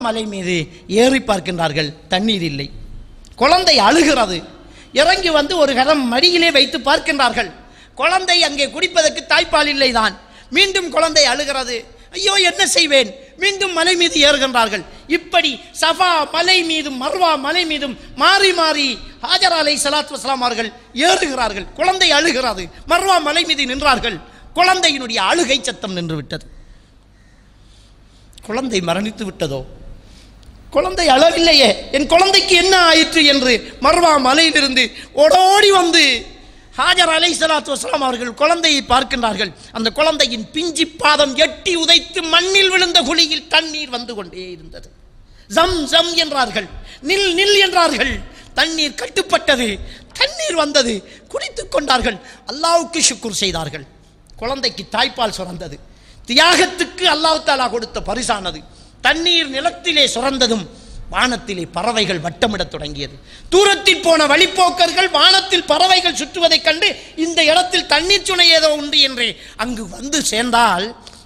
மலை மீது ஏறி பார்க்கின்றார்கள் தண்ணீர் இல்லை குழந்தை அழுகிறது இறங்கி வந்து ஒரு கரம் மடியிலே வைத்து பார்க்கின்றார்கள் குழந்தை அங்கே குடிப்பதற்கு தாய்ப்பால் இல்லைதான் மீண்டும் குழந்தை அழுகிறது ஐயோ என்ன செய்வேன் மீண்டும் மலை மீது ஏறுகின்றார்கள் இப்படி சஃபா மலை மீதும் மர்வா மலை மீதும் மாறி மாறி ஹாஜர் அலை சலாத் வஸ்லாம் அவர்கள் ஏறுகிறார்கள் குழந்தை அழுகிறது மர்வா மலை மீது நின்றார்கள் குழந்தையினுடைய அழுகை சத்தம் நின்று விட்டது குழந்தை மரணித்து விட்டதோ குழந்தை அழவில்லையே என் குழந்தைக்கு என்ன ஆயிற்று என்று மர்வா மலையிலிருந்து ஓடோடி வந்து ஹாஜர் அலை சலாத்து வஸ்லாம் அவர்கள் குழந்தையை பார்க்கின்றார்கள் அந்த குழந்தையின் பிஞ்சி பாதம் எட்டி உதைத்து மண்ணில் விழுந்த குழியில் தண்ணீர் வந்து கொண்டே இருந்தது ஜம் ஜம் என்றார்கள் நில் நில் என்றார்கள் தண்ணீர் கட்டுப்பட்டது தண்ணீர் வந்தது குடித்துக் கொண்டார்கள் அல்லாவுக்கு சுக்குர் செய்தார்கள் குழந்தைக்கு தாய்ப்பால் சுரந்தது தியாகத்துக்கு அல்லாஹ் தாலா கொடுத்த பரிசானது தண்ணீர் நிலத்திலே சுரந்ததும் வானத்திலே பறவைகள் வட்டமிடத் தொடங்கியது தூரத்தில் போன வழிப்போக்கர்கள் வானத்தில் பறவைகள் சுற்றுவதைக் கண்டு இந்த இடத்தில் தண்ணீர் சுனை ஏதோ உண்டு என்று அங்கு வந்து சேர்ந்தால்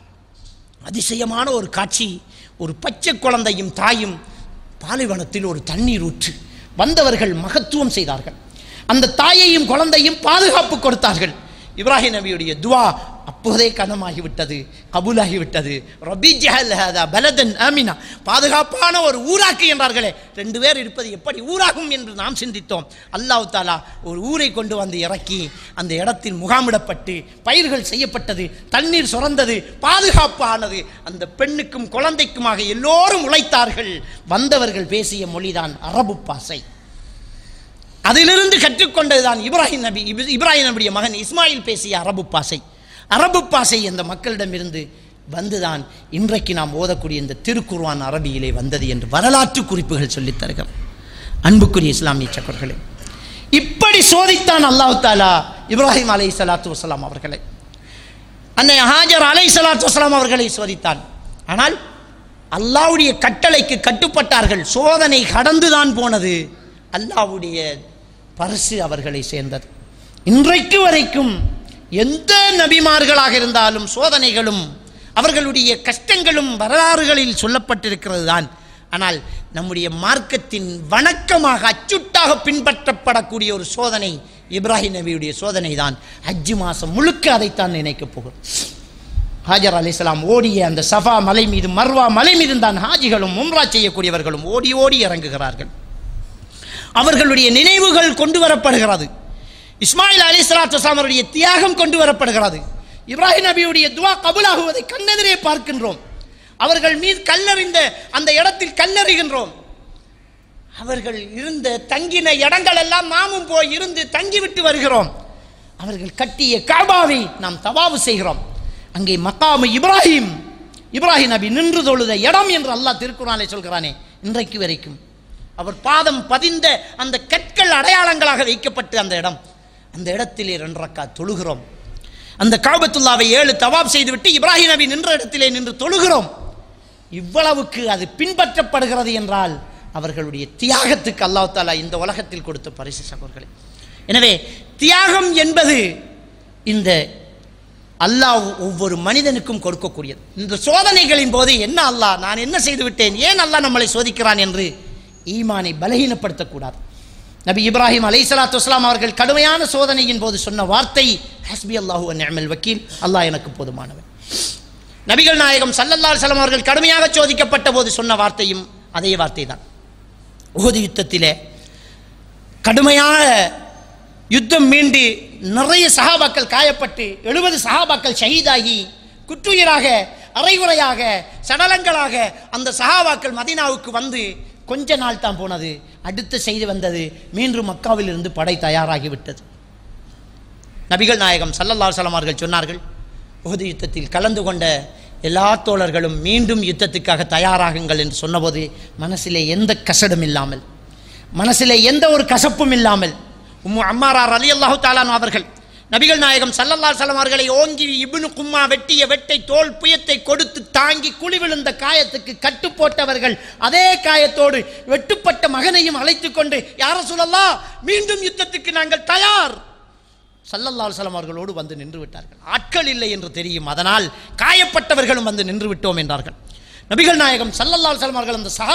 அதிசயமான ஒரு காட்சி ஒரு பச்சை குழந்தையும் தாயும் பாலைவனத்தில் ஒரு தண்ணீர் ஊற்று வந்தவர்கள் மகத்துவம் செய்தார்கள் அந்த தாயையும் குழந்தையும் பாதுகாப்பு கொடுத்தார்கள் இப்ராஹிம் நபியுடைய துவா அப்போதே கனமாகிவிட்டது கபூலாகிவிட்டது ரபி ஜஹல் ஹதா பலதன் ஆமினா பாதுகாப்பான ஒரு ஊராக்கு என்றார்களே ரெண்டு பேர் இருப்பது எப்படி ஊராகும் என்று நாம் சிந்தித்தோம் அல்லாஹ் தாலா ஒரு ஊரை கொண்டு வந்து இறக்கி அந்த இடத்தில் முகாமிடப்பட்டு பயிர்கள் செய்யப்பட்டது தண்ணீர் சுரந்தது பாதுகாப்பானது அந்த பெண்ணுக்கும் குழந்தைக்குமாக எல்லோரும் உழைத்தார்கள் வந்தவர்கள் பேசிய மொழிதான் அரபு பாசை அதிலிருந்து கற்றுக்கொண்டதுதான் இப்ராஹிம் நபி இப்- இப்ராஹிம் நபியுடைய மகன் இஸ்மாயில் பேசிய அரபு பாசை அரபு பாசை அந்த மக்களிடமிருந்து வந்துதான் இன்றைக்கு நாம் ஓதக்கூடிய இந்த திருக்குர்ஆன் அரபியிலே வந்தது என்று வரலாற்று குறிப்புகள் சொல்லித் தருகிறோம் அன்புக்குரிய இஸ்லாமிய சக்கர்களே இப்படி சோதித்தான் அல்லாஹ் தாலா இப்ராஹிம் அலை சலாத்து வசலாம் அவர்களை அன்னை ஹாஜர் அலை சலாத்து வசலாம் அவர்களை சோதித்தான் ஆனால் அல்லாஹ்வுடைய கட்டளைக்கு கட்டுப்பட்டார்கள் சோதனை கடந்துதான் போனது அல்லாஹ்வுடைய பரிசு அவர்களை சேர்ந்தது இன்றைக்கு வரைக்கும் எந்த நபிமார்களாக இருந்தாலும் சோதனைகளும் அவர்களுடைய கஷ்டங்களும் வரலாறுகளில் சொல்லப்பட்டிருக்கிறது தான் ஆனால் நம்முடைய மார்க்கத்தின் வணக்கமாக அச்சுட்டாக பின்பற்றப்படக்கூடிய ஒரு சோதனை இப்ராஹிம் நபியுடைய சோதனை தான் ஹஜ்ஜு மாதம் முழுக்க அதைத்தான் நினைக்கப் போகிறோம் ஹாஜர் அலிஸ்லாம் ஓடிய அந்த சஃபா மலை மீது மர்வா மலை மீது தான் ஹாஜிகளும் உம்ரா செய்யக்கூடியவர்களும் ஓடி ஓடி இறங்குகிறார்கள் அவர்களுடைய நினைவுகள் கொண்டு வரப்படுகிறது இஸ்மாயில் அலி சலாத்து அவருடைய தியாகம் கொண்டு வரப்படுகிறது இப்ராஹிம் நபியுடைய துவா கபுலாகுவதை கண்ணெதிரே பார்க்கின்றோம் அவர்கள் மீது கல்லறிந்த அந்த இடத்தில் கல்லறிகின்றோம் அவர்கள் இருந்த தங்கின இடங்கள் எல்லாம் நாமும் போய் இருந்து தங்கிவிட்டு வருகிறோம் அவர்கள் கட்டிய காபாவை நாம் தவாவு செய்கிறோம் அங்கே மக்காமு இப்ராஹிம் இப்ராஹிம் நபி நின்று தொழுத இடம் என்று அல்லாஹ் திருக்குறானை சொல்கிறானே இன்றைக்கு வரைக்கும் அவர் பாதம் பதிந்த அந்த கற்கள் அடையாளங்களாக வைக்கப்பட்டு அந்த இடம் அந்த இடத்திலே ரெண்டு ரக்கா தொழுகிறோம் அந்த காபத்துல்லாவை ஏழு தவாப் செய்துவிட்டு இப்ராஹிம் நபி நின்ற இடத்திலே நின்று தொழுகிறோம் இவ்வளவுக்கு அது பின்பற்றப்படுகிறது என்றால் அவர்களுடைய தியாகத்துக்கு அல்லாஹ் தாலா இந்த உலகத்தில் கொடுத்த பரிசு சகோதரர்களே எனவே தியாகம் என்பது இந்த அல்லாஹ் ஒவ்வொரு மனிதனுக்கும் கொடுக்கக்கூடியது இந்த சோதனைகளின் போது என்ன அல்லாஹ் நான் என்ன செய்து விட்டேன் ஏன் அல்லாஹ் நம்மளை சோதிக்கிறான் என்று ஈமானை பலகீனப்படுத்தக்கூடாது நபி இப்ராஹிம் அலை சலாத்து வஸ்லாம் அவர்கள் கடுமையான சோதனையின் போது சொன்ன வார்த்தை ஹஸ்பி அல்லாஹூ அந்நியமல் வக்கீல் அல்லாஹ் எனக்கு போதுமானவன் நபிகள் நாயகம் சல்லல்லா அலுவலம் அவர்கள் கடுமையாக சோதிக்கப்பட்ட போது சொன்ன வார்த்தையும் அதே வார்த்தை தான் உஹது யுத்தத்திலே கடுமையான யுத்தம் மீண்டு நிறைய சஹாபாக்கள் காயப்பட்டு எழுபது சஹாபாக்கள் ஷஹீதாகி குற்றுயிராக அரைகுறையாக சடலங்களாக அந்த சஹாபாக்கள் மதீனாவுக்கு வந்து கொஞ்ச நாள் தான் போனது அடுத்த செய்தி வந்தது மீண்டும் மக்காவில் இருந்து படை தயாராகிவிட்டது நபிகள் நாயகம் சல்லல்லா அலுவலம் அவர்கள் சொன்னார்கள் உஹது யுத்தத்தில் கலந்து கொண்ட எல்லா தோழர்களும் மீண்டும் யுத்தத்துக்காக தயாராகுங்கள் என்று சொன்னபோது மனசிலே எந்த கசடும் இல்லாமல் மனசிலே எந்த ஒரு கசப்பும் இல்லாமல் உம்மு அம்மாரார் அலி அல்லாஹு தாலான் அவர்கள் நபிகள் நாயகம் சல்லல்லா சலம் அவர்களை ஓங்கி இப்னு கும்மா வெட்டிய வெட்டை தோல் புயத்தை கொடுத்து தாங்கி குழி விழுந்த காயத்துக்கு கட்டு போட்டவர்கள் அதே காயத்தோடு வெட்டுப்பட்ட மகனையும் அழைத்துக் கொண்டு யார சொல்லலாம் மீண்டும் யுத்தத்துக்கு நாங்கள் தயார் சல்லல்லா அலுவலம் அவர்களோடு வந்து நின்று விட்டார்கள் ஆட்கள் இல்லை என்று தெரியும் அதனால் காயப்பட்டவர்களும் வந்து நின்று விட்டோம் என்றார்கள் நபிகள் நாயகம் சல்லல்லாஹு அலைஹி வஸல்லம் அவர்கள் அந்த சஹா